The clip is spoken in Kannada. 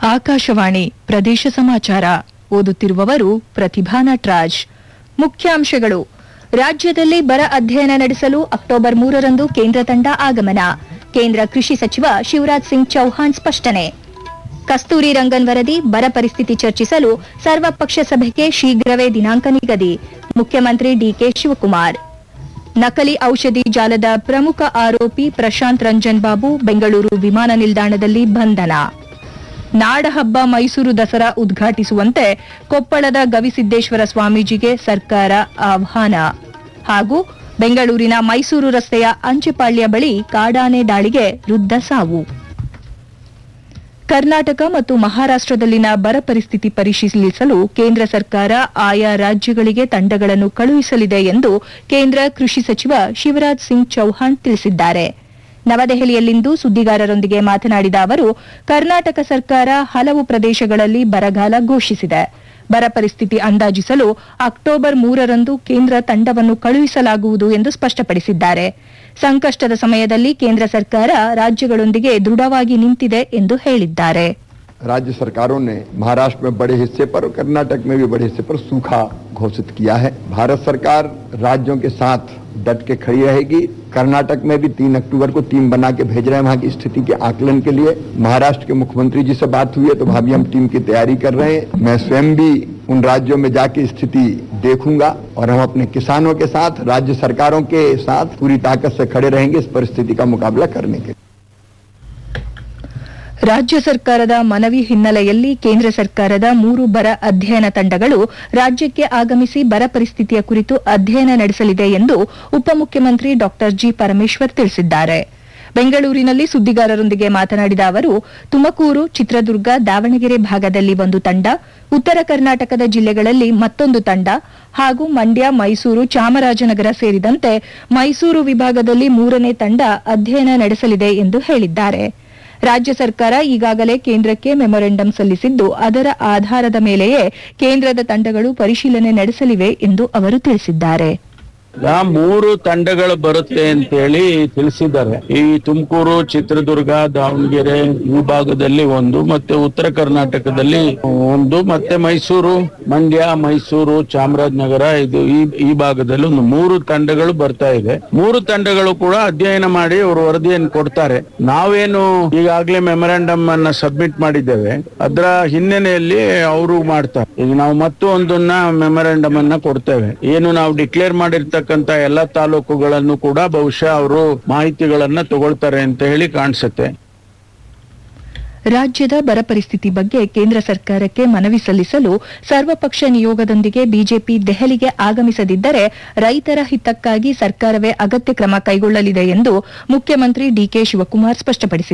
ಆಕಾಶವಾಣಿ ಪ್ರದೇಶ ಸಮಾಚಾರ ಓದುತ್ತಿರುವವರು ಪ್ರತಿಭಾ ನಟ್ರಾಜ್ ಮುಖ್ಯಾಂಶಗಳು ರಾಜ್ಯದಲ್ಲಿ ಬರ ಅಧ್ಯಯನ ನಡೆಸಲು ಅಕ್ಟೋಬರ್ ಮೂರರಂದು ಕೇಂದ್ರ ತಂಡ ಆಗಮನ ಕೇಂದ್ರ ಕೃಷಿ ಸಚಿವ ಶಿವರಾಜ್ ಸಿಂಗ್ ಚೌಹಾಣ್ ಸ್ಪಷ್ಟನೆ ಕಸ್ತೂರಿ ರಂಗನ್ ವರದಿ ಬರ ಪರಿಸ್ಥಿತಿ ಚರ್ಚಿಸಲು ಸರ್ವಪಕ್ಷ ಸಭೆಗೆ ಶೀಘ್ರವೇ ದಿನಾಂಕ ನಿಗದಿ ಮುಖ್ಯಮಂತ್ರಿ ಡಿಕೆ ಶಿವಕುಮಾರ್ ನಕಲಿ ಔಷಧಿ ಜಾಲದ ಪ್ರಮುಖ ಆರೋಪಿ ಪ್ರಶಾಂತ್ ರಂಜನ್ ಬಾಬು ಬೆಂಗಳೂರು ವಿಮಾನ ನಿಲ್ದಾಣದಲ್ಲಿ ಬಂಧನ ನಾಡಹಬ್ಬ ಮೈಸೂರು ದಸರಾ ಉದ್ಘಾಟಿಸುವಂತೆ ಕೊಪ್ಪಳದ ಗವಿಸಿದ್ದೇಶ್ವರ ಸ್ವಾಮೀಜಿಗೆ ಸರ್ಕಾರ ಆಹ್ವಾನ ಹಾಗೂ ಬೆಂಗಳೂರಿನ ಮೈಸೂರು ರಸ್ತೆಯ ಅಂಚೆಪಾಳ್ಯ ಬಳಿ ಕಾಡಾನೆ ದಾಳಿಗೆ ವೃದ್ಧ ಸಾವು ಕರ್ನಾಟಕ ಮತ್ತು ಮಹಾರಾಷ್ಟದಲ್ಲಿನ ಬರ ಪರಿಸ್ಥಿತಿ ಪರಿಶೀಲಿಸಲು ಕೇಂದ್ರ ಸರ್ಕಾರ ಆಯಾ ರಾಜ್ಯಗಳಿಗೆ ತಂಡಗಳನ್ನು ಕಳುಹಿಸಲಿದೆ ಎಂದು ಕೇಂದ್ರ ಕೃಷಿ ಸಚಿವ ಶಿವರಾಜ್ ಸಿಂಗ್ ಚೌಹಾಣ್ ತಿಳಿಸಿದ್ದಾರೆ ನವದೆಹಲಿಯಲ್ಲಿಂದು ಸುದ್ದಿಗಾರರೊಂದಿಗೆ ಮಾತನಾಡಿದ ಅವರು ಕರ್ನಾಟಕ ಸರ್ಕಾರ ಹಲವು ಪ್ರದೇಶಗಳಲ್ಲಿ ಬರಗಾಲ ಘೋಷಿಸಿದೆ ಬರ ಪರಿಸ್ಥಿತಿ ಅಂದಾಜಿಸಲು ಅಕ್ಟೋಬರ್ ಮೂರರಂದು ಕೇಂದ್ರ ತಂಡವನ್ನು ಕಳುಹಿಸಲಾಗುವುದು ಎಂದು ಸ್ಪಷ್ಟಪಡಿಸಿದ್ದಾರೆ ಸಂಕಷ್ಟದ ಸಮಯದಲ್ಲಿ ಕೇಂದ್ರ ಸರ್ಕಾರ ರಾಜ್ಯಗಳೊಂದಿಗೆ ದೃಢವಾಗಿ ನಿಂತಿದೆ ಎಂದು ಹೇಳಿದ್ದಾರೆ राज्य सरकारों ने महाराष्ट्र में बड़े हिस्से पर और कर्नाटक में भी बड़े हिस्से पर सूखा घोषित किया है भारत सरकार राज्यों के साथ डट के खड़ी रहेगी कर्नाटक में भी तीन अक्टूबर को टीम बना के भेज रहे हैं वहां की स्थिति के आकलन के लिए महाराष्ट्र के मुख्यमंत्री जी से बात हुई है तो वहां भी हम टीम की तैयारी कर रहे हैं मैं स्वयं भी उन राज्यों में जाके स्थिति देखूंगा और हम अपने किसानों के साथ राज्य सरकारों के साथ पूरी ताकत से खड़े रहेंगे इस परिस्थिति का मुकाबला करने के लिए ರಾಜ್ಯ ಸರ್ಕಾರದ ಮನವಿ ಹಿನ್ನೆಲೆಯಲ್ಲಿ ಕೇಂದ್ರ ಸರ್ಕಾರದ ಮೂರು ಬರ ಅಧ್ಯಯನ ತಂಡಗಳು ರಾಜ್ಯಕ್ಕೆ ಆಗಮಿಸಿ ಬರ ಪರಿಸ್ಥಿತಿಯ ಕುರಿತು ಅಧ್ಯಯನ ನಡೆಸಲಿದೆ ಎಂದು ಉಪಮುಖ್ಯಮಂತ್ರಿ ಡಾ ಜಿ ಪರಮೇಶ್ವರ್ ತಿಳಿಸಿದ್ದಾರೆ ಬೆಂಗಳೂರಿನಲ್ಲಿ ಸುದ್ದಿಗಾರರೊಂದಿಗೆ ಮಾತನಾಡಿದ ಅವರು ತುಮಕೂರು ಚಿತ್ರದುರ್ಗ ದಾವಣಗೆರೆ ಭಾಗದಲ್ಲಿ ಒಂದು ತಂಡ ಉತ್ತರ ಕರ್ನಾಟಕದ ಜಿಲ್ಲೆಗಳಲ್ಲಿ ಮತ್ತೊಂದು ತಂಡ ಹಾಗೂ ಮಂಡ್ಯ ಮೈಸೂರು ಚಾಮರಾಜನಗರ ಸೇರಿದಂತೆ ಮೈಸೂರು ವಿಭಾಗದಲ್ಲಿ ಮೂರನೇ ತಂಡ ಅಧ್ಯಯನ ನಡೆಸಲಿದೆ ಎಂದು ಹೇಳಿದ್ದಾರೆ ರಾಜ್ಯ ಸರ್ಕಾರ ಈಗಾಗಲೇ ಕೇಂದ್ರಕ್ಕೆ ಮೆಮೊರೆಂಡಂ ಸಲ್ಲಿಸಿದ್ದು ಅದರ ಆಧಾರದ ಮೇಲೆಯೇ ಕೇಂದ್ರದ ತಂಡಗಳು ಪರಿಶೀಲನೆ ನಡೆಸಲಿವೆ ಎಂದು ಅವರು ತಿಳಿಸಿದ್ದಾರೆ ಆ ಮೂರು ತಂಡಗಳು ಬರುತ್ತೆ ಅಂತೇಳಿ ತಿಳಿಸಿದ್ದಾರೆ ಈ ತುಮಕೂರು ಚಿತ್ರದುರ್ಗ ದಾವಣಗೆರೆ ಈ ಭಾಗದಲ್ಲಿ ಒಂದು ಮತ್ತೆ ಉತ್ತರ ಕರ್ನಾಟಕದಲ್ಲಿ ಒಂದು ಮತ್ತೆ ಮೈಸೂರು ಮಂಡ್ಯ ಮೈಸೂರು ಚಾಮರಾಜನಗರ ಇದು ಈ ಈ ಭಾಗದಲ್ಲಿ ಒಂದು ಮೂರು ತಂಡಗಳು ಬರ್ತಾ ಇದೆ ಮೂರು ತಂಡಗಳು ಕೂಡ ಅಧ್ಯಯನ ಮಾಡಿ ಅವರು ವರದಿಯನ್ನು ಕೊಡ್ತಾರೆ ನಾವೇನು ಈಗಾಗಲೇ ಮೆಮೊರಾಂಡಮ್ ಅನ್ನ ಸಬ್ಮಿಟ್ ಮಾಡಿದ್ದೇವೆ ಅದರ ಹಿನ್ನೆಲೆಯಲ್ಲಿ ಅವರು ಮಾಡ್ತಾರೆ ಈಗ ನಾವು ಮತ್ತೊಂದನ್ನ ಮೆಮೊರಾಂಡಮ್ ಅನ್ನ ಕೊಡ್ತೇವೆ ಏನು ನಾವು ಡಿಕ್ಲೇರ್ ಮಾಡಿರ್ತಕ್ಕಂತ ಎಲ್ಲಾ ತಾಲೂಕುಗಳನ್ನು ಕೂಡ ಬಹುಶಃ ಅವರು ಮಾಹಿತಿಗಳನ್ನ ತಗೊಳ್ತಾರೆ ಅಂತ ಹೇಳಿ ಕಾಣಿಸುತ್ತೆ ರಾಜ್ಯದ ಬರ ಪರಿಸ್ಥಿತಿ ಬಗ್ಗೆ ಕೇಂದ್ರ ಸರ್ಕಾರಕ್ಕೆ ಮನವಿ ಸಲ್ಲಿಸಲು ಸರ್ವಪಕ್ಷ ನಿಯೋಗದೊಂದಿಗೆ ಬಿಜೆಪಿ ದೆಹಲಿಗೆ ಆಗಮಿಸದಿದ್ದರೆ ರೈತರ ಹಿತಕ್ಕಾಗಿ ಸರ್ಕಾರವೇ ಅಗತ್ಯ ಕ್ರಮ ಕೈಗೊಳ್ಳಲಿದೆ ಎಂದು ಮುಖ್ಯಮಂತ್ರಿ ಡಿಕೆ ಶಿವಕುಮಾರ್ ಸ್ಪಷ್ಟಪಡಿಸಿದ್ದಾರೆ